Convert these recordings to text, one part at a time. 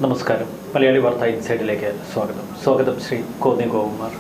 നമസ്കാരം മലയാളി വാർത്ത ഇൻസൈഡിലേക്ക് സ്വാഗതം സ്വാഗതം ശ്രീ കോന്നി ഗോകുമാർ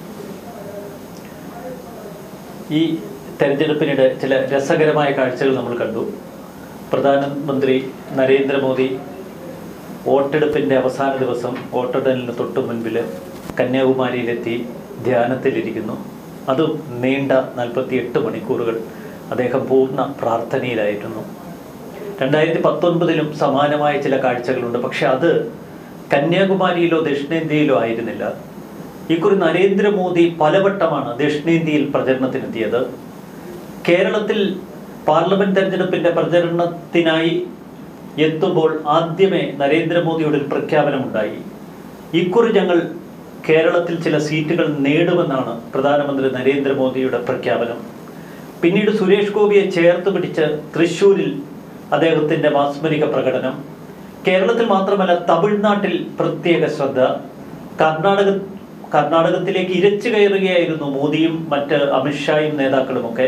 ഈ തെരഞ്ഞെടുപ്പിനിടെ ചില രസകരമായ കാഴ്ചകൾ നമ്മൾ കണ്ടു പ്രധാനമന്ത്രി നരേന്ദ്രമോദി വോട്ടെടുപ്പിൻ്റെ അവസാന ദിവസം വോട്ടെണ്ണലിന് തൊട്ടു മുൻപിൽ കന്യാകുമാരിയിലെത്തി ധ്യാനത്തിലിരിക്കുന്നു അതും നീണ്ട നാൽപ്പത്തി എട്ട് മണിക്കൂറുകൾ അദ്ദേഹം പൂർണ്ണ പ്രാർത്ഥനയിലായിരുന്നു രണ്ടായിരത്തി പത്തൊൻപതിലും സമാനമായ ചില കാഴ്ചകളുണ്ട് പക്ഷെ അത് കന്യാകുമാരിയിലോ ദക്ഷിണേന്ത്യയിലോ ആയിരുന്നില്ല ഇക്കുറി നരേന്ദ്രമോദി പലവട്ടമാണ് ദക്ഷിണേന്ത്യയിൽ പ്രചരണത്തിനെത്തിയത് കേരളത്തിൽ പാർലമെന്റ് തെരഞ്ഞെടുപ്പിന്റെ പ്രചരണത്തിനായി എത്തുമ്പോൾ ആദ്യമേ നരേന്ദ്രമോദിയുടെ ഒരു പ്രഖ്യാപനമുണ്ടായി ഇക്കുറി ഞങ്ങൾ കേരളത്തിൽ ചില സീറ്റുകൾ നേടുമെന്നാണ് പ്രധാനമന്ത്രി നരേന്ദ്രമോദിയുടെ പ്രഖ്യാപനം പിന്നീട് സുരേഷ് ഗോപിയെ ചേർത്ത് പിടിച്ച് തൃശ്ശൂരിൽ അദ്ദേഹത്തിന്റെ മാസ്മരിക പ്രകടനം കേരളത്തിൽ മാത്രമല്ല തമിഴ്നാട്ടിൽ പ്രത്യേക ശ്രദ്ധ കർണാടക കർണാടകത്തിലേക്ക് ഇരച്ചു കയറുകയായിരുന്നു മോദിയും മറ്റ് അമിത്ഷായും നേതാക്കളുമൊക്കെ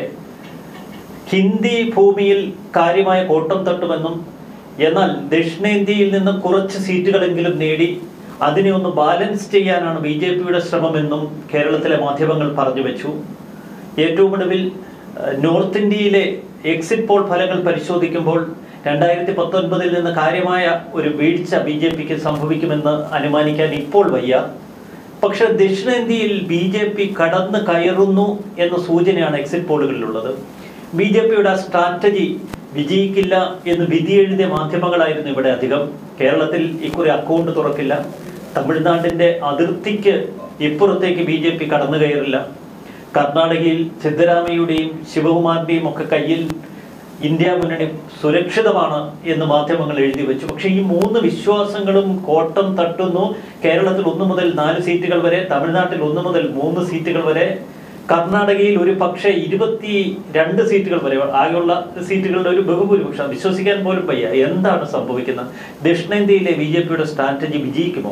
ഹിന്ദി ഭൂമിയിൽ കാര്യമായ കോട്ടം തട്ടുമെന്നും എന്നാൽ ദക്ഷിണേന്ത്യയിൽ നിന്ന് കുറച്ച് സീറ്റുകളെങ്കിലും നേടി അതിനെ ഒന്ന് ബാലൻസ് ചെയ്യാനാണ് ബി ജെ പിയുടെ ശ്രമമെന്നും കേരളത്തിലെ മാധ്യമങ്ങൾ പറഞ്ഞു വെച്ചു ഏറ്റവും ഒടുവിൽ ഏഹ്, നോർത്ത് ഇന്ത്യയിലെ എക്സിറ്റ് പോൾ ഫലങ്ങൾ പരിശോധിക്കുമ്പോൾ രണ്ടായിരത്തി പത്തൊൻപതിൽ നിന്ന് കാര്യമായ ഒരു വീഴ്ച ബി ജെ പിക്ക് സംഭവിക്കുമെന്ന് അനുമാനിക്കാൻ ഇപ്പോൾ വയ്യ പക്ഷെ ദക്ഷിണേന്ത്യയിൽ ബി ജെ പി കടന്നു കയറുന്നു എന്ന സൂചനയാണ് എക്സിറ്റ് പോളുകളിലുള്ളത് ബി ജെ പിയുടെ ആ സ്ട്രാറ്റജി വിജയിക്കില്ല എന്ന് വിധിയെഴുതിയ മാധ്യമങ്ങളായിരുന്നു ഇവിടെ അധികം കേരളത്തിൽ ഇക്കുറി അക്കൗണ്ട് തുറക്കില്ല തമിഴ്നാടിന്റെ അതിർത്തിക്ക് ഇപ്പുറത്തേക്ക് ബി ജെ പി കടന്നു കയറില്ല കർണാടകയിൽ സിദ്ധരാമയ്യയുടെയും ശിവകുമാറിന്റെയും ഒക്കെ കയ്യിൽ ഇന്ത്യ മുന്നണി സുരക്ഷിതമാണ് എന്ന് മാധ്യമങ്ങൾ എഴുതി വെച്ചു പക്ഷേ ഈ മൂന്ന് വിശ്വാസങ്ങളും കോട്ടം തട്ടുന്നു കേരളത്തിൽ ഒന്ന് മുതൽ നാല് സീറ്റുകൾ വരെ തമിഴ്നാട്ടിൽ ഒന്ന് മുതൽ മൂന്ന് സീറ്റുകൾ വരെ കർണാടകയിൽ ഒരു പക്ഷേ ഇരുപത്തി രണ്ട് സീറ്റുകൾ വരെ ആകെയുള്ള സീറ്റുകളുടെ ഒരു ബഹുഭൂരിപക്ഷം വിശ്വസിക്കാൻ പോലും വയ്യ എന്താണ് സംഭവിക്കുന്നത് ദക്ഷിണേന്ത്യയിലെ ബി ജെ പിയുടെ സ്ട്രാറ്റജി വിജയിക്കുമോ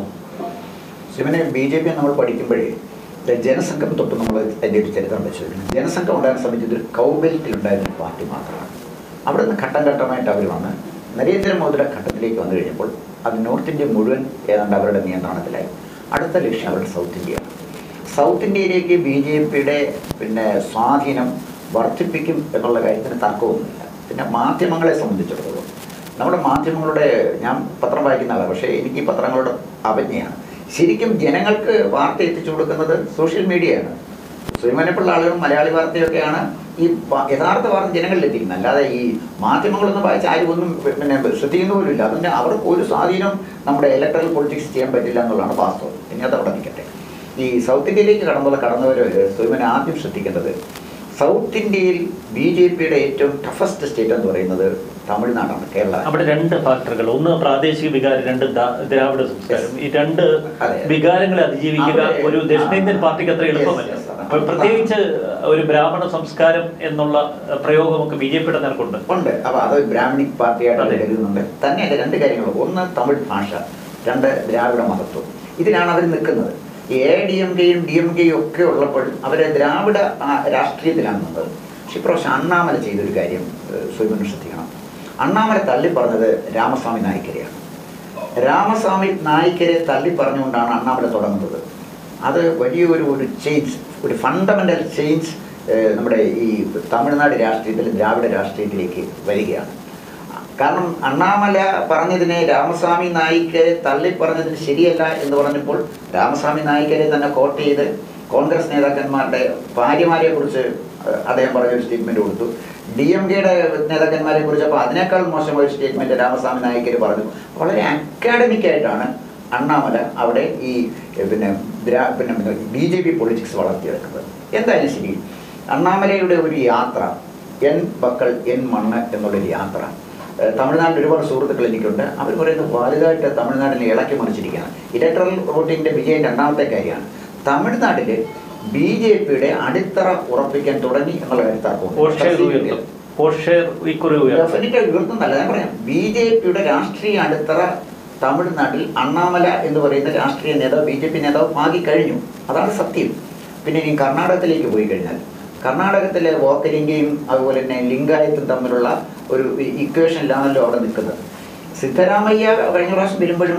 ശിവനെ ബി ജെ പി നമ്മൾ പഠിക്കുമ്പോഴേ ഇത് ജനസംഘം തൊട്ട് നമ്മൾ അതിൻ്റെ ഒരു ചരിത്രം പരിശോധിക്കണം ജനസംഘം ഉണ്ടാകാൻ സമയത്ത് ഒരു കൗബലിറ്റിലുണ്ടായിരുന്ന ഒരു പാർട്ടി മാത്രമാണ് അവിടെ നിന്ന് ഘട്ടം ഘട്ടമായിട്ട് അവർ വന്ന് നരേന്ദ്രമോദിയുടെ ഘട്ടത്തിലേക്ക് വന്നു കഴിഞ്ഞപ്പോൾ അത് നോർത്ത് ഇന്ത്യ മുഴുവൻ ഏതാണ്ട് അവരുടെ നിയന്ത്രണത്തിലായി അടുത്ത ലക്ഷ്യം അവരുടെ സൗത്ത് ഇന്ത്യയാണ് സൗത്ത് ഇന്ത്യയിലേക്ക് ബി ജെ പിയുടെ പിന്നെ സ്വാധീനം വർദ്ധിപ്പിക്കും എന്നുള്ള കാര്യത്തിന് തർക്കമൊന്നുമില്ല പിന്നെ മാധ്യമങ്ങളെ സംബന്ധിച്ചിടത്തോളം നമ്മുടെ മാധ്യമങ്ങളുടെ ഞാൻ പത്രം വായിക്കുന്ന ആളാണ് പക്ഷേ എനിക്ക് ഈ പത്രങ്ങളുടെ അവജ്ഞയാണ് ശരിക്കും ജനങ്ങൾക്ക് വാർത്ത എത്തിച്ചു കൊടുക്കുന്നത് സോഷ്യൽ മീഡിയയാണ് ശ്രീമനപ്പിള്ള ആളുകളും മലയാളി വാർത്തയൊക്കെയാണ് ഈ വ- യഥാർത്ഥ വാർത്ത ജനങ്ങളിൽ എത്തിക്കുന്നത് അല്ലാതെ ഈ മാധ്യമങ്ങളൊന്നും വായിച്ച് ആരും ഒന്നും പിന്നെ ശ്രദ്ധിക്കുന്ന പോലും ഇല്ല അതിന് അവർക്ക് ഒരു സ്വാധീനം നമ്മുടെ ഇലക്ട്രൽ പൊളിറ്റിക്സ് ചെയ്യാൻ പറ്റില്ല എന്നുള്ളതാണ് വാസ്തവം ഇനി അത് അവിടെ നിൽക്കട്ടെ ഈ സൗത്ത് ഇന്ത്യയിലേക്ക് കടന്നുള്ള കടന്നവർ സ്വയമൻ ആദ്യം ശ്രദ്ധിക്കേണ്ടത് സൗത്ത് ഇന്ത്യയിൽ ബി ജെ പിയുടെ ഏറ്റവും ടഫസ്റ്റ് സ്റ്റേറ്റ് എന്ന് പറയുന്നത് തമിഴ്നാടാണ് കേരള അവിടെ രണ്ട് ഫാക്ടറുകൾ ഒന്ന് പ്രാദേശിക വികാരം രണ്ട് ദാ- ദ്രാവിഡ സംസ്കാരം ഈ രണ്ട് അതെ. വികാരങ്ങളെ അതിജീവിക്കുക അവിടെ- ഒരു ദക്ഷിണേന്ത്യൻ ആ. പാർട്ടിക്ക് അത്ര Yes, എളുപ്പമല്ല yes, അതാണ്. അപ്പോൾ പ്രത്യേകിച്ച് ഒരു ബ്രാഹ്മണ സംസ്കാരം എന്നുള്ള അഹ്, പ്രയോഗമൊക്കെ ബി ജെ പിയുടെ നിലക്കുണ്ട് ഉണ്ട് അപ്പൊ അത് ബ്രാഹ്മണിക് പാർട്ടിയായിട്ട് അതെ. കരുതുന്നുണ്ട് തന്നെയല്ല രണ്ട് കാര്യങ്ങൾ ഒന്ന് തമിഴ് ഭാഷ രണ്ട് ദ്രാവിഡ മഹത്വം ഇതിനാണ് അവർ നിൽക്കുന്നത് എ ഡി എം കെയും ഡി എം കെയും ഒക്കെ ഉള്ളപ്പോൾ അവരെ ദ്രാവിഡ ആ, രാഷ്ട്രീയത്തിലാണ് നിന്നത് പക്ഷെ ഇപ്രാവശ്യം അണ്ണാമല ചെയ്തൊരു കാര്യം സ്വയം ശ്രദ്ധിക്കണം അണ്ണാമല തള്ളി പറഞ്ഞത് രാമസ്വാമി നായിക്കരെയാണ് രാമസ്വാമി നായിക്കരെ തള്ളി പറഞ്ഞുകൊണ്ടാണ് അണ്ണാമല തുടങ്ങുന്നത് അത് വലിയൊരു ഒരു ചേഞ്ച് ഒരു ഫണ്ടമെൻ്റൽ ചേഞ്ച് നമ്മുടെ ഈ തമിഴ്നാട് രാഷ്ട്രീയത്തിൽ ദ്രാവിഡ രാഷ്ട്രീയത്തിലേക്ക് വരികയാണ് കാരണം അണ്ണാമല പറഞ്ഞതിനെ രാമസ്വാമി നായിക്കരെ തള്ളി പറഞ്ഞതിന് ശരിയല്ല എന്ന് പറഞ്ഞപ്പോൾ രാമസ്വാമി നായിക്കരെ തന്നെ കോട്ട് ചെയ്ത് കോൺഗ്രസ് നേതാക്കന്മാരുടെ ഭാര്യമാരെ കുറിച്ച് അദ്ദേഹം പറഞ്ഞൊരു സ്റ്റേറ്റ്മെന്റ് കൊടുത്തു ഡി എം കെയുടെ നേതാക്കന്മാരെ കുറിച്ച് അപ്പോൾ അതിനേക്കാൾ മോശമായ ഒരു സ്റ്റേറ്റ്മെന്റ് രാമസ്വാമി നായിക്കർ പറഞ്ഞു വളരെ അക്കാഡമിക് ആയിട്ടാണ് അണ്ണാമല അവിടെ ഈ എഹ്, പിന്നെ ദ്രാ- പിന്നെ ബി ജെ പി പൊളിറ്റിക്സ് വളർത്തിയെടുക്കുന്നത് എന്തായാലും ശരി അണ്ണാമലയുടെ ഒരു യാത്ര എൻ ബക്കൾ എൻ മണ്ണ് എന്നുള്ളൊരു യാത്ര ഏഹ്, തമിഴ്നാട്ടിൽ ഒരുപാട് സുഹൃത്തുക്കൾ എനിക്കുണ്ട് അവർ പറയുന്നത് വലുതായിട്ട് തമിഴ്നാടിനെ ഇളക്കി മറിച്ചിരിക്കുകയാണ് ഇലക്ട്രൽ വോട്ടിങ്ങിന്റെ വിജയം രണ്ടാമത്തെ കാര്യമാണ് തമിഴ്നാട്ടിൽ ബി ജെ പിയുടെ അടിത്തറ ഉറപ്പിക്കാൻ തുടങ്ങി എന്നുള്ള വോട്ട് ഷെയർ കാര്യത്തിൽ ഉയർത്തും വോട്ട് ഷെയർ ഇക്കുറി ഉയർത്തും ഡെഫിനറ്റ് ഉയർത്തുന്നല്ല ഞാൻ പറയാം ബി ജെ പിയുടെ രാഷ്ട്രീയ അടിത്തറ തമിഴ്നാട്ടിൽ അണ്ണാമല എന്ന് പറയുന്ന രാഷ്ട്രീയ നേതാവ് ബി ജെ പി നേതാവ് പാകി കഴിഞ്ഞു അതാണ് സത്യം പിന്നെ ഇനി കർണാടകത്തിലേക്ക് പോയി കഴിഞ്ഞാൽ കർണാടകത്തിലെ വോക്കലിംഗയും അതുപോലെ തന്നെ ലിംഗായത്തും തമ്മിലുള്ള ഒരു ഇക്വേഷനിലാണല്ലോ അവിടെ നിൽക്കുന്നത് സിദ്ധരാമയ്യ കഴിഞ്ഞ പ്രാവശ്യം വരുമ്പോഴും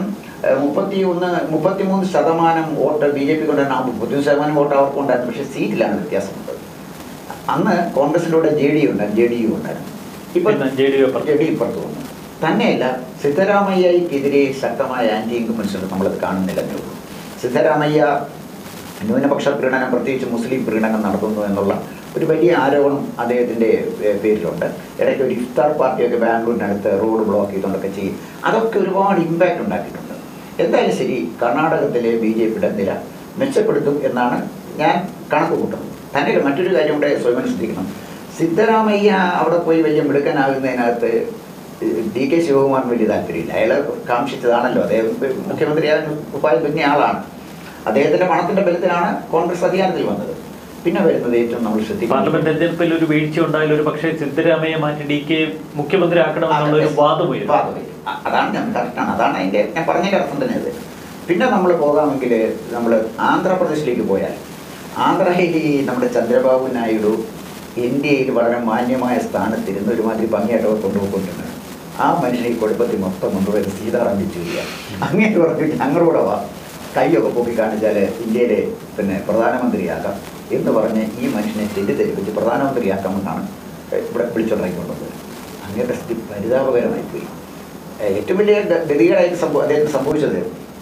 മുപ്പത്തി ഒന്ന് മുപ്പത്തിമൂന്ന് ശതമാനം വോട്ട് ബി ജെ പി കൊണ്ടാണ് മുപ്പത്തിമൂന്ന് ശതമാനം വോട്ട് അവർക്ക് ഉണ്ടായിരുന്നു പക്ഷേ സീറ്റിലാണ് വ്യത്യാസമുണ്ട് അന്ന് കോൺഗ്രസിൻ്റെ കൂടെ ജെ ഡി ഉണ്ടായിരുന്നു ജെ ഡി യു ഉണ്ടായിരുന്നു ഇപ്പം പിന്നെ ജെ ഡി യു അപ്പുറത്ത്. ജെ ഡി ഇപ്പുറത്ത് വന്നു തന്നെയല്ല സിദ്ധരാമയ്യക്കെതിരെ ശക്തമായ ആന്റി ഇൻകമൻസ് നമ്മളത് കാണുന്നില്ലെന്നേ ഉള്ളൂ സിദ്ധരാമയ്യ ന്യൂനപക്ഷ പ്രീണനം പ്രത്യേകിച്ച് മുസ്ലിം പ്രീണനം നടത്തുന്നു എന്നുള്ള ഒരു വലിയ ആരോപണം അദ്ദേഹത്തിൻ്റെ ഏഹ്, പേരിലുണ്ട് ഇടയ്ക്ക് ഒരു ഇഫ്താർ പാർട്ടിയൊക്കെ ബാംഗ്ലൂരിനകത്ത് റോഡ് ബ്ലോക്ക് ചെയ്തുകൊണ്ടൊക്കെ ചെയ്യും അതൊക്കെ ഒരുപാട് ഇമ്പാക്റ്റ് ഉണ്ടാക്കിയിട്ടുണ്ട് എന്തായാലും ശരി കർണാടകത്തിലെ ബി ജെ പിയുടെ നില മെച്ചപ്പെടുത്തും എന്നാണ് ഞാൻ കണക്ക് കൂട്ടുന്നത് തന്നെ മറ്റൊരു കാര്യം കൂടെ സ്വയം ശ്രദ്ധിക്കണം സിദ്ധരാമയ്യ അവിടെ പോയി വലിയ മിടുക്കനാകുന്നതിനകത്ത് ഡി കെ ശിവകുമാറിന് വലിയ താല്പര്യമില്ല അയാൾ കാക്ഷിച്ചതാണല്ലോ അദ്ദേഹം മുഖ്യമന്ത്രിയാകാൻ ഉപായം തുന്നിയ ആളാണ് അദ്ദേഹത്തിന്റെ പണത്തിന്റെ ബലത്തിലാണ് കോൺഗ്രസ് അധികാരത്തിൽ വന്നത് പിന്നെ വരുന്നത് ഏറ്റവും നമ്മൾ ശ്രദ്ധിക്കുന്നത് പാർലമെന്റ് തെരഞ്ഞെടുപ്പിൽ ഒരു വീഴ്ച ഉണ്ടായാൽ ഒരു പക്ഷേ സിദ്ധരാമയ്യ മാറ്റി ഡി കെ മുഖ്യമന്ത്രി ആക്കണമെന്നുള്ള ഒരു വാദമുയരും വാദമില്ല. അ- അതാണ് ഞാൻ കറക്റ്റാണ് അതാണ് അതിന്റെ ഞാൻ പറഞ്ഞതിന്റെ അർത്ഥം തന്നെ അത് പിന്നെ നമ്മൾ പോകാമെങ്കിൽ നമ്മൾ ആന്ധ്രാപ്രദേശിലേക്ക് പോയാൽ ആന്ധ്രയിൽ ഈ നമ്മുടെ ചന്ദ്രബാബു നായിഡു ഇന്ത്യയിൽ വളരെ മാന്യമായ സ്ഥാനത്തിരുന്ന് ഒരുമാതിരി ഭംഗിയായിട്ടൊക്കെ കൊണ്ടുപോയിക്കൊണ്ടിരുന്നത് ആ മനുഷ്യനെ ഈ കുഴപ്പത്തിൽ മൊത്തം കൊണ്ടുപോയത് സീതാറാം യെച്ചൂരിയ അങ്ങനെ പറഞ്ഞു ഞങ്ങളുടെ വാ കൈയൊക്കെ പൊക്കി കാണിച്ചാൽ ഇന്ത്യയിലെ പിന്നെ പ്രധാനമന്ത്രിയാക്കാം എന്ന് പറഞ്ഞ് ഈ മനുഷ്യനെ തെറ്റിദ്ധരിപ്പിച്ച് പ്രധാനമന്ത്രിയാക്കാമെന്നാണ് ഇവിടെ വിളിച്ചുണ്ടാക്കിക്കൊണ്ടത് അങ്ങനത്തെ സ്ഥിതി പരിതാപകരമായി പോയി ഏഹ് ഏറ്റവും വലിയ ഗ- ഗതികേടായിട്ട് സംഭവം അദ്ദേഹത്തിന് സംഭവിച്ചത്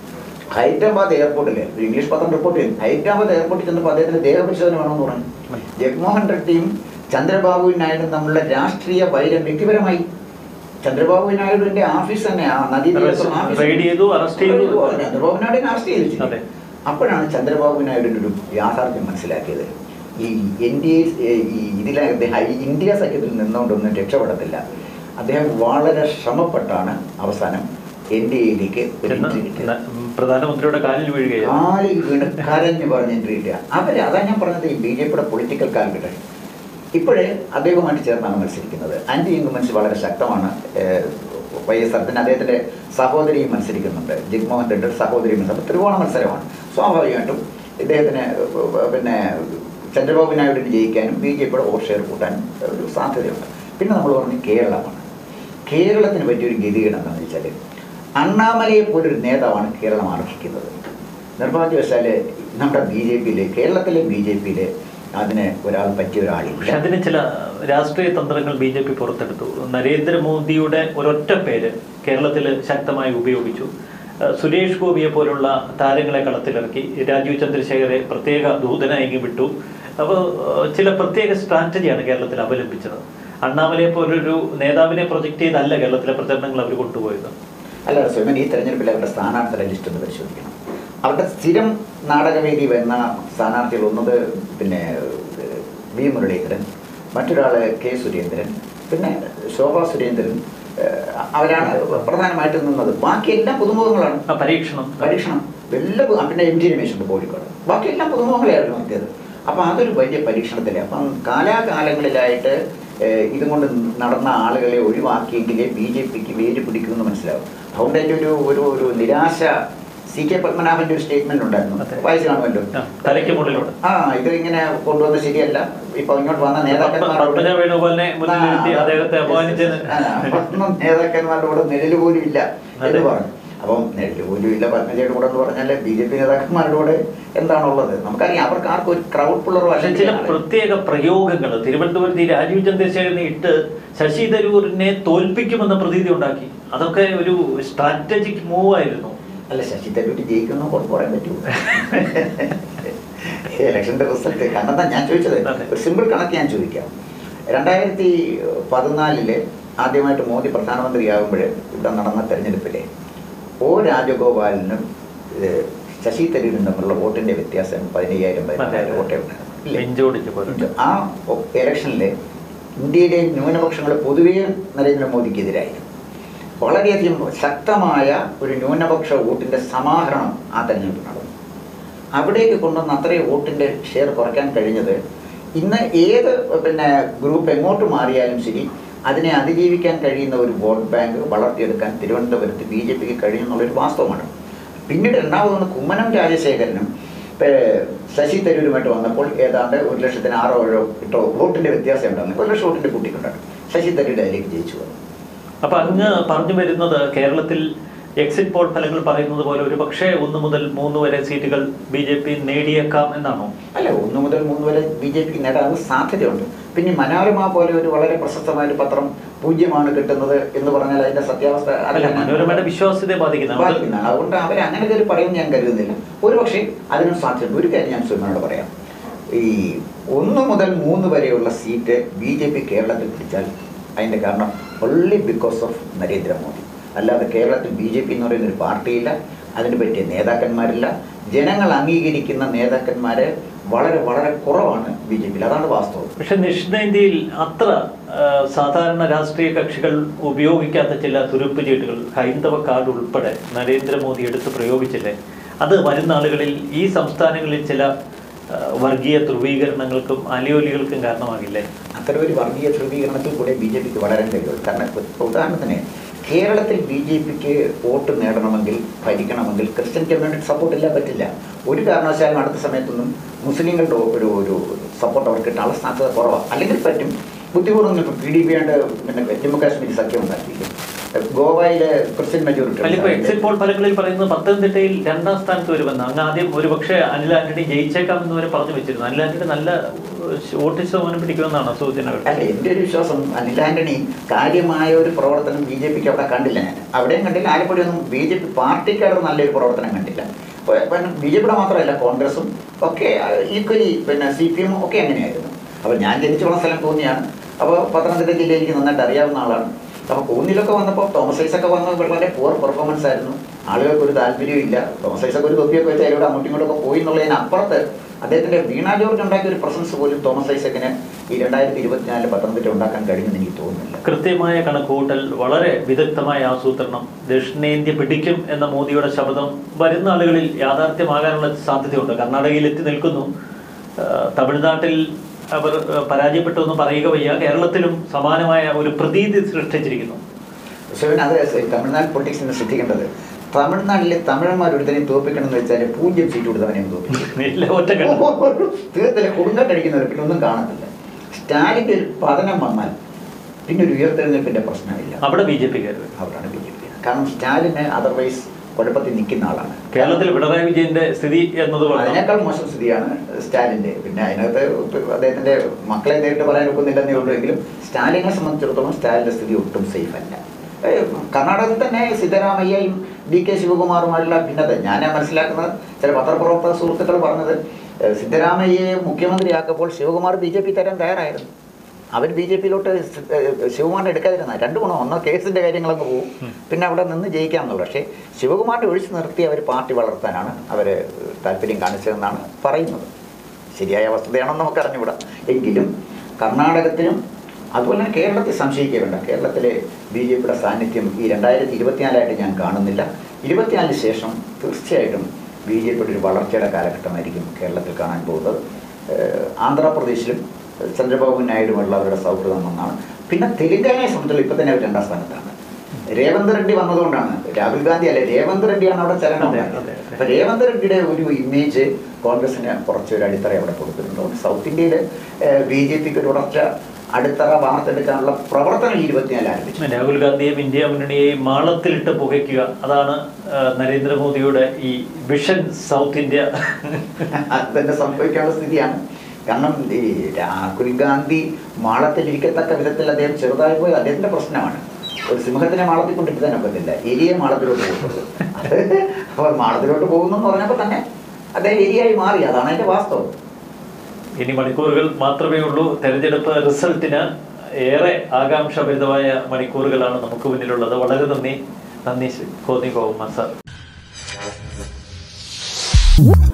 ഹൈദരാബാദ് എയർപോർട്ടിൽ ഒരു ഇംഗ്ലീഷ് പത്രം റിപ്പോർട്ട് ചെയ്തു ഹൈദരാബാദ് എയർപോർട്ടിൽ ചെന്നപ്പോൾ അദ്ദേഹത്തിന് ദേഹപരിശോധന വേണമെന്ന് പറഞ്ഞു ജഗ്മോഹൻ റെഡ്ഡിയും ചന്ദ്രബാബു നായിഡും തമ്മിലുള്ള രാഷ്ട്രീയ വൈരം വ്യക്തിപരമായി ചന്ദ്രബാബു നായിഡുവിന്റെ ഓഫീസ് തന്നെ ആ നദീ തീരത്തുള്ള office- റെയ്ഡ് ചെയ്തു, arrest ചെയ്തു. ചന്ദ്രബാബു നായിഡുവിനെ അറസ്റ്റ് ചെയ്തു അതെ. അപ്പോഴാണ് ചന്ദ്രബാബു നായിഡുവിൻ്റെ ഒരു യാഥാർത്ഥ്യം മനസ്സിലാക്കിയത് ഈ എൻ ഡി എ ഈ ഇതിനകത്ത് ഹൈ- ഇന്ത്യ സഖ്യത്തിൽ നിന്നുകൊണ്ടൊന്നും രക്ഷപ്പെടത്തില്ല അദ്ദേഹം വളരെ ശ്രമപ്പെട്ടാണ് അവസാനം എൻ ഡി എയിലേക്ക് ഒരു ചെന്ന് entry കിട്ടിയത്. ന- പ്രധാനമന്ത്രിയുടെ കാലിൽ വീഴുകയാണ് കാലിൽ വീണ് കരഞ്ഞ് പറഞ്ഞ് എൻട്രി കിട്ടുക അവര് അതാ ഞാൻ പറഞ്ഞത് ഈ ബി ജെ പിയുടെ പൊളിറ്റിക്കൽ കാൽക്കിട്ടൽ ഇപ്പോഴേ അദ്ദേഹവുമായിട്ട് ചേർന്നാണ് മത്സരിക്കുന്നത് ആന്റി ഇൻകുമൻസ് വളരെ ശക്തമാണ് ഏഹ്, വൈ എസ് ആർ പിന്നെ അദ്ദേഹത്തിന്റെ സഹോദരിയും മത്സരിക്കുന്നുണ്ട് ജഗ്മോഹൻ റെഡ്ഡി സഹോദരി മത്സരം അപ്പോൾ ത്രികോണ മത്സരമാണ് സ്വാഭാവികമായിട്ടും ഇദ്ദേഹത്തിന് പിന്നെ ചന്ദ്രബാബു നായിഡുവിന് ജയിക്കാനും ബി ജെ പിയുടെ വോട്ട് ഷെയർ കൂട്ടാനും ഒരു സാധ്യതയുണ്ട് പിന്നെ നമ്മൾ പറഞ്ഞ് കേരളമാണ് കേരളത്തിന് പറ്റിയൊരു ഗതികേട് എന്താണെന്ന് വെച്ചാൽ അണ്ണാമലയെ പോലൊരു നേതാവാണ് കേരളം അർഹിക്കുന്നത് നിർഭാഗ്യവശാൽ നമ്മുടെ ബി ജെ പിയിൽ കേരളത്തിലെ ബി ജെ പിയിൽ അതിന് ഒരാൾ പറ്റിയ പക്ഷെ ഒരാളില്ല അതിന് ചില രാഷ്ട്രീയ തന്ത്രങ്ങൾ ബി ജെ പി പുറത്തെടുത്തു നരേന്ദ്രമോദിയുടെ ഒരൊറ്റ പേര് കേരളത്തിൽ ശക്തമായി ഉപയോഗിച്ചു ഏഹ് സുരേഷ് ഗോപിയെ പോലുള്ള താരങ്ങളെ കളത്തിലിറക്കി രാജീവ് ചന്ദ്രശേഖരെ പ്രത്യേക ദൂതനായി വിട്ടു അപ്പോൾ ഏഹ് ചില പ്രത്യേക സ്ട്രാറ്റജിയാണ് കേരളത്തിൽ അവലംബിച്ചത് അണ്ണാമലയെ പോലൊരു നേതാവിനെ പ്രൊജക്ട് ചെയ്തല്ല കേരളത്തിലെ പ്രചരണങ്ങൾ അവർ കൊണ്ടുപോയത് അല്ല സ്വയമൻ ഈ തെരഞ്ഞെടുപ്പിൽ അവരുടെ സ്ഥാനാർത്ഥിയുടെ ലിസ്റ്റ് ഒന്ന് പരിശോധിക്കണം അവരുടെ സ്ഥിരം നാടകവേദി വരുന്ന സ്ഥാനാർത്ഥികൾ ഒന്നത് പിന്നെ ഏഹ്, വി മുരളീധരൻ മറ്റൊരാൾ കെ സുരേന്ദ്രൻ പിന്നെ ശോഭാ സുരേന്ദ്രൻ ഏഹ്, അവരാണ് പ്രധാനമായിട്ടും നിന്നത് ബാക്കിയെല്ലാം പുതുമുഖങ്ങളാണ് ആ പരീക്ഷണം പരീക്ഷണം എല്ലാ പു- പിന്നെ എം ടി രമേശുണ്ട് കോഴിക്കോട് ബാക്കിയെല്ലാം പുതുമുഖങ്ങളെയായിരുന്നു നിർത്തിയത് അപ്പം അതൊരു വലിയ പരീക്ഷണത്തിലെ അപ്പം കാലാകാലങ്ങളിലായിട്ട് ഏഹ്, ഇതും കൊണ്ട് നടന്ന ആളുകളെ ഒഴിവാക്കിയെങ്കിലേ ബി ജെ പിക്ക് വേര് പിടിക്കുമെന്ന് മനസ്സിലാവും അതുകൊണ്ട് എൻ്റെ ഒരു ഒരു ഒരു നിരാശ സി കെ പത്മനാഭന്റെ ഒരു സ്റ്റേറ്റ്മെന്റ് ഉണ്ടായിരുന്നു അതെ. വായിച്ചു കാണുമല്ലോ ആ, തലയ്ക്ക് മുകളിലൂടെ ആ ഇത് ഇങ്ങനെ കൊണ്ടുവന്ന് ശരിയല്ല ഇപ്പൊ ഇങ്ങോട്ട് വന്ന നേതാക്കന്മാരോട് പത്മജ വേണുഗോപാലിനെ മുന്നിൽ നിർത്തി അദ്ദേഹത്തെ അപമാനിച്ചത് ആ, ഒന്നും നേതാക്കന്മാരുടെ കൂടെ നിഴല് പോലും ഇല്ല അതെ. എന്ന് പറഞ്ഞു അപ്പം നിഴല് പോലും ഇല്ല പത്മജയുടെ കൂടെ എന്ന് പറഞ്ഞാൽ ബി ജെ പി നേതാക്കന്മാരുടെ കൂടെ എന്താണുള്ളത് നമുക്കറിയാം അവർക്ക് ആർക്കും ഒരു ക്രൗഡ് പുള്ളറോ പക്ഷെ ചില പ്രത്യേക പ്രയോഗങ്ങൾ തിരുവനന്തപുരത്ത് ഈ രാജീവ് ചന്ദ്രശേഖരനെ ഇട്ട് ശശി തരൂരിനെ തോൽപ്പിക്കുമെന്ന പ്രതീതി ഉണ്ടാക്കി അതൊക്കെ ഒരു സ്ട്രാറ്റജിക് മൂവ് ആയിരുന്നു അല്ല ശശി തരൂർ ജയിക്കുന്നു കൊണ്ട് പറയാൻ പറ്റുമോ ഇലക്ഷന്റെ റിസൾട്ട് കാരണം എന്താ ഞാൻ ചോദിച്ചത് അതെ. ഒരു സിമ്പിൾ കണക്ക് ഞാൻ ചോദിക്കാം രണ്ടായിരത്തി പതിനാലില് ആദ്യമായിട്ട് മോദി പ്രധാനമന്ത്രിയാകുമ്പോൾ ഇവിടെ നടന്ന തെരഞ്ഞെടുപ്പിലെ ഒ രാജഗോപാലിനും ഏഹ്, ശശി തരൂരിനും തമ്മിലുള്ള വോട്ടിന്റെ വ്യത്യാസം പതിനയ്യായിരം പതിനായിരം വോട്ടേ ഉണ്ടായിരുന്നു ഇല്ലേ? നെഞ്ചോടിച്ച് പോലെ ആ ഇലക്ഷനിൽ ഇന്ത്യയിലെ ന്യൂനപക്ഷങ്ങൾ പൊതുവേ നരേന്ദ്രമോദിക്കെതിരായിരുന്നു വളരെയധികം ശക്തമായ ഒരു ന്യൂനപക്ഷ വോട്ടിന്റെ സമാഹരണം ആ തെരഞ്ഞെടുപ്പ് നടന്നു അവിടേക്ക് കൊണ്ടുവന്ന അത്രയും വോട്ടിന്റെ ഷെയർ കുറയ്ക്കാൻ കഴിഞ്ഞത് ഇന്ന് ഏത് പിന്നെ ഗ്രൂപ്പ് എങ്ങോട്ട് മാറിയാലും ശരി അതിനെ അതിജീവിക്കാൻ കഴിയുന്ന ഒരു വോട്ട് ബാങ്ക് വളർത്തിയെടുക്കാൻ തിരുവനന്തപുരത്ത് ബി ജെ പിക്ക് കഴിയുമെന്നുള്ളൊരു വാസ്തവമാണ് പിന്നീട് രണ്ടാമതൊന്ന് കുമ്മനം രാജശേഖരനും ഏർ, ശശി തരൂരുമായിട്ട് വന്നപ്പോൾ ഏതാണ്ട് ഒരു ലക്ഷത്തിന് ആറോ ഏഴോ എട്ടോ വോട്ടിന്റെ വ്യത്യാസം ഉണ്ടായിരുന്നു ഒരു ലക്ഷം വോട്ടിന്റെ കൂട്ടിക്കൊണ്ടാണ് ശശി തരൂർ അതിലേക്ക് ജയിച്ചു വന്നു അപ്പൊ അങ്ങ് പറഞ്ഞു വരുന്നത് കേരളത്തിൽ എക്സിറ്റ് പോൾ ഫലങ്ങൾ പറയുന്നത് പോലെ ഒരു പക്ഷേ ഒന്ന് മുതൽ മൂന്ന് വരെ സീറ്റുകൾ ബി ജെ പി നേടിയേക്കാം എന്നാണോ അല്ല ഒന്ന് മുതൽ മൂന്ന് വരെ ബി ജെ പിക്ക് നേടാനുള്ള സാധ്യതയുണ്ട് പിന്നെ മനോരമ പോലെ ഒരു വളരെ പ്രശസ്തമായ ഒരു പത്രം പൂജ്യമാണ് കിട്ടുന്നത് എന്ന് പറഞ്ഞാൽ അതിന്റെ സത്യാവസ്ഥ അല്ല അതല്ല. മനോരമയുടെ വിശ്വാസ്യതയെ ബാധിക്കുന്നതാണ് ബാധിക്കുന്നതാണ് അതുകൊണ്ട് അവർ അങ്ങനെ കയറി പറയും ഞാൻ കരുതുന്നില്ല ഒരു പക്ഷേ അതിനും സാധ്യത ഒരു കാര്യം ഞാൻ സുമനോട് പറയാം ഈ ഒന്ന് മുതൽ മൂന്ന് വരെയുള്ള സീറ്റ് ബി ജെ പി കേരളത്തിൽ പിടിച്ചാൽ അതിൻ്റെ കാരണം ഒൺലി ബിക്കോസ് ഓഫ് നരേന്ദ്രമോദി അല്ലാതെ കേരളത്തിൽ ബി ജെ പി എന്ന് പറയുന്ന ഒരു പാർട്ടിയില്ല അതിന് പറ്റിയ നേതാക്കന്മാരില്ല ജനങ്ങൾ അംഗീകരിക്കുന്ന നേതാക്കന്മാരെ വളരെ വളരെ കുറവാണ് ബി ജെ പിയിൽ അതാണ് വാസ്തവം പക്ഷെ ദക്ഷിണേന്ത്യയിൽ അത്ര ആ, സാധാരണ രാഷ്ട്രീയ കക്ഷികൾ ഉപയോഗിക്കാത്ത ചില തുരുപ്പ് ചീട്ടുകൾ ഹൈന്ദവ കാർഡ് ഉൾപ്പെടെ നരേന്ദ്രമോദി എടുത്ത് പ്രയോഗിച്ചില്ലേ അത് വരുന്ന ആളുകളിൽ ഈ സംസ്ഥാനങ്ങളിൽ ചില ആ, വർഗീയ ധ്രുവീകരണങ്ങൾക്കും അലയോലികൾക്കും കാരണമാകില്ലേ അത്തരം ഒരു വർഗീയ ധ്രുവീകരണത്തിൽ കൂടെ ബി ജെ പിക്ക് വളരാൻ കഴിയുള്ളൂ കാരണം ഇപ്പൊ ഉദാഹരണത്തിന് കേരളത്തിൽ ബി ജെ പിക്ക് വോട്ട് നേടണമെങ്കിൽ ഭരിക്കണമെങ്കിൽ ക്രിസ്ത്യൻ കമ്മ്യൂണിറ്റി സപ്പോർട്ട് ഇല്ലാൻ പറ്റില്ല ഒരു കാരണവശാലും അടുത്ത സമയത്തൊന്നും മുസ്ലിങ്ങളുടെ ഒരു ഒരു സപ്പോർട്ട് അവർക്ക് കിട്ടാനുള്ള സാധ്യത കുറവാണ് അല്ലെങ്കിൽ പറ്റും ബുദ്ധിപൂർവ്വം ഇപ്പോൾ പി ഡി പി ആണ്ട് പിന്നെ ജമ്മു കാശ്മീർ സഖ്യം ഉണ്ടാക്കിയിരിക്കും ഗോവയിലെ ക്രിസ്ത്യൻ അല്ലിപ്പോ മെജോറിറ്റി എക്സിറ്റ് പോൾ ഫലങ്ങളിൽ പറയുന്നത് പത്തനംതിട്ടയിൽ രണ്ടാം സ്ഥാനത്ത് വരുമെന്ന് അങ്ങ് ആദ്യം ഒരു പക്ഷേ അനിൽ ആന്റണി ജയിച്ചേക്കാം എന്ന് വരെ പറഞ്ഞു വെച്ചിരുന്നു അനിൽ ആന്റണി നല്ല ഏഹ്, വോട്ട് ശതമാനം പിടിക്കുമെന്നാണ് സൂചനകൾ അല്ല എൻ്റെ ഒരു വിശ്വാസം അനിൽ ആന്റണി കാര്യമായ ഒരു പ്രവർത്തനം ബി ജെ പിക്ക് അവിടെ കണ്ടില്ല ഞാൻ അവിടെയും കണ്ടില്ല ആലപ്പുഴയൊന്നും ബി ജെ പി പാർട്ടിക്കാർ നല്ലൊരു പ്രവർത്തനം കണ്ടില്ല അപ്പോൾ പിന്നെ ബി ജെ പിയുടെ മാത്രമല്ല കോൺഗ്രസും ഒക്കെ ഈക്വലി പിന്നെ സി പി എമ്മും ഒക്കെ അങ്ങനെയായിരുന്നു അപ്പോൾ ഞാൻ ജനിച്ചു വളർന്ന സ്ഥലം തോന്നിയാണ് അപ്പോൾ പത്തനംതിട്ട ജില്ലയിൽ എനിക്ക് നന്നായിട്ട് അറിയാവുന്ന ആളാണ് അപ്പോൾ കൂന്നിലൊക്കെ വന്നപ്പോൾ തോമസ് ഐസൊക്കെ വന്ന വളരെ പുവർ പെർഫോമൻസ് ആയിരുന്നു ആളുകൾക്ക് ഒരു താല്പര്യമില്ല തോമസ് ഐസൊക്കെ ഒരു തൊപ്പിയൊക്കെ വെച്ച് അതിലൂടെ അങ്ങോട്ടും ഇങ്ങോട്ടൊക്കെ പോയി എന്നുള്ളതിന് അപ്പുറത്ത് അദ്ദേഹത്തിന്റെ വീണ ജോർജ് ഉണ്ടാക്കിയ ഒരു പ്രസൻസ് പോലും തോമസ് ഐസക്കിന് ഈ രണ്ടായിരത്തി ഇരുപത്തിനാലിൽ പത്തനംതിട്ട ഉണ്ടാക്കാൻ കഴിയുമെന്ന് എനിക്ക് തോന്നുന്നില്ല കൃത്യമായ കണക്കുകൂട്ടൽ വളരെ വിദഗ്ധമായ ആസൂത്രണം ദക്ഷിണേന്ത്യ പിടിക്കും എന്ന മോദിയുടെ ശബ്ദം വരുന്ന ആളുകളിൽ യാഥാർത്ഥ്യമാകാനുള്ള സാധ്യതയുണ്ട് കർണാടകയിൽ എത്തി നിൽക്കുന്നു ആ, തമിഴ്നാട്ടിൽ അവർ ആ, പരാജയപ്പെട്ടു എന്ന് പറയുക വയ്യ കേരളത്തിലും സമാനമായ ഒരു പ്രതീതി സൃഷ്ടിച്ചിരിക്കുന്നു പക്ഷേ പിന്നെ അത് തമിഴ്നാട് പൊളിറ്റിക്സിന് ശ്രദ്ധിക്കേണ്ടത് തമിഴ്നാട്ടിലെ തമിഴന്മാർ ഒരുത്തനെയും തോപ്പിക്കണം എന്ന് വെച്ചാൽ പൂജ്യം സീറ്റ് കൊടുത്തവനെയും തോപ്പിക്കും ഇല്ല ഒറ്റക്കെട്ട് തീർത്തില്ല കൊടുങ്കട്ടടിക്കുന്നവർ പിന്നെ ഒന്നും കാണത്തില്ല സ്റ്റാലിൻ്റെ ഒരു പതനം വന്നാൽ പിന്നെ ഒരു ഉയർത്തെഴുന്നേൽപ്പിന്റെ പ്രശ്നമില്ല അവിടെ ബി ജെ പി കയറി അവരാണ് ബി ജെ പി കാരണം സ്റ്റാലിന് അതർവൈസ് കുഴപ്പത്തിൽ നിൽക്കുന്ന ആളാണ് കേരളത്തിൽ പിണറായി വിജയന്റെ സ്ഥിതി എന്നതുകൊണ്ട് അതിനേക്കാൾ മോശം സ്ഥിതിയാണ് സ്റ്റാലിൻ്റെ പിന്നെ അതിനകത്ത് അദ്ദേഹത്തിന്റെ മക്കളെ നേരിട്ട് പറയാൻ ഒക്കുന്നില്ലെന്നേ ഉള്ളൂ എങ്കിലും സ്റ്റാലിനെ സംബന്ധിച്ചിടത്തോളം സ്റ്റാലിന്റെ സ്ഥിതി ഒട്ടും സേഫ് അല്ല ഏഹ് കർണാടകത്തിൽ തന്നെ സിദ്ധരാമയ്യയും ഡി കെ ശിവകുമാറുമായുള്ള ഭിന്നത ഞാൻ മനസ്സിലാക്കുന്നത് ചില പത്രപ്രവർത്തക സുഹൃത്തുക്കൾ പറഞ്ഞത് ഏഹ് സിദ്ധരാമയ്യയെ മുഖ്യമന്ത്രിയാക്കുമ്പോൾ ശിവകുമാർ ബി ജെ പി തരാൻ തയ്യാറായിരുന്നു അവർ ബി ജെ പിയിലോട്ട് ശിവകുമാറിനെ എടുക്കാതിരുന്ന രണ്ട് ഗുണം ഒന്നോ കേസിന്റെ കാര്യങ്ങളൊക്കെ പോകും പിന്നെ അവിടെ നിന്ന് ജയിക്കാമെന്നുള്ളൂ പക്ഷേ ശിവകുമാറിനെ ഒഴിച്ചു നിർത്തി അവർ പാർട്ടി വളർത്താനാണ് അവർ താല്പര്യം കാണിച്ചതെന്നാണ് പറയുന്നത് ശരിയായ വസ്തുതയാണെന്ന് നമുക്ക് അറിഞ്ഞുകൂടാ എങ്കിലും കർണാടകത്തിലും അതുപോലെ തന്നെ കേരളത്തിൽ സംശയിക്കുക വേണ്ട കേരളത്തിലെ ബി ജെ പിയുടെ സാന്നിധ്യം ഈ രണ്ടായിരത്തി ഇരുപത്തിനാലായിട്ട് ഞാൻ കാണുന്നില്ല ഇരുപത്തിനാലിന് ശേഷം തീർച്ചയായിട്ടും ബി ജെ പിയുടെ ഒരു വളർച്ചയുടെ കാലഘട്ടമായിരിക്കും കേരളത്തിൽ കാണാൻ പോകുന്നത് ഏഹ് ആന്ധ്രാപ്രദേശിലും ചന്ദ്രബാബു നായിഡുമുള്ള അവരുടെ സൗഹൃദം ഒന്നാണ് പിന്നെ തെലുങ്കാനയെ സംബന്ധിച്ചുള്ള ഇപ്പം തന്നെ അവർ രണ്ടാം സ്ഥാനത്താണ് രേവന്ത് റെഡ്ഡി വന്നതുകൊണ്ടാണ് രാഹുൽ ഗാന്ധി അല്ലെ രേവന്ത് റെഡ്ഡിയാണ് അവിടെ ചലനം അതെ, ഉണ്ടായത്. അതെ, അതെ. അപ്പൊ രേവന്ത് റെഡ്ഡിയുടെ ഒരു ഇമേജ് കോൺഗ്രസിന് കുറച്ചൊരു അടിത്തറ അവിടെ കൊടുത്തിട്ടുണ്ട് സൗത്ത് ഇന്ത്യയിൽ ബി ജെ പിക്ക് ഒരു ഉറച്ച അടിത്തറ വാർത്തെടുക്കാനുള്ള പ്രവർത്തനം ഈ ഇരുപത്തിനാല് ആരംഭിച്ചു രാഹുൽ ഗാന്ധിയെയും ഇന്ത്യ മുന്നണിയെയും മാളത്തിലിട്ട് പുകയ്ക്കുക അതാണ് ആ, നരേന്ദ്രമോദിയുടെ ഈ വിഷൻ സൗത്ത് ഇന്ത്യ അത് തന്നെ സംഭവിക്കാനുള്ള സ്ഥിതിയാണ് കാരണം ഈ രാഹുൽ ഗാന്ധി മാളത്തിലിരിക്കത്തക്ക വിധത്തിൽ അദ്ദേഹം ചെറുതായി പോയത് അദ്ദേഹത്തിന്റെ പ്രശ്നമാണ് ഒരു സിംഹത്തിനെ മാളത്തിൽ കൊണ്ടിരിക്കാൻ ഒക്കത്തില്ല എലിയെ മാളത്തിലോട്ട് പോകുന്നത് അപ്പോൾ മാളത്തിലോട്ട് പോകുന്നു എന്ന് പറഞ്ഞപ്പോൾ തന്നെ അദ്ദേഹം എലിയായി മാറി അതാണ് അതിന്റെ വാസ്തവം ഇനി മണിക്കൂറുകൾ മാത്രമേ ഉള്ളൂ തെരഞ്ഞെടുപ്പ് റിസൾട്ടിന് ഏറെ ആകാംക്ഷഭരിതമായ മണിക്കൂറുകളാണ് നമുക്ക് മുന്നിലുള്ളത് വളരെ നന്ദി നന്ദി കോന്നി ഗോകുമാർ സാർ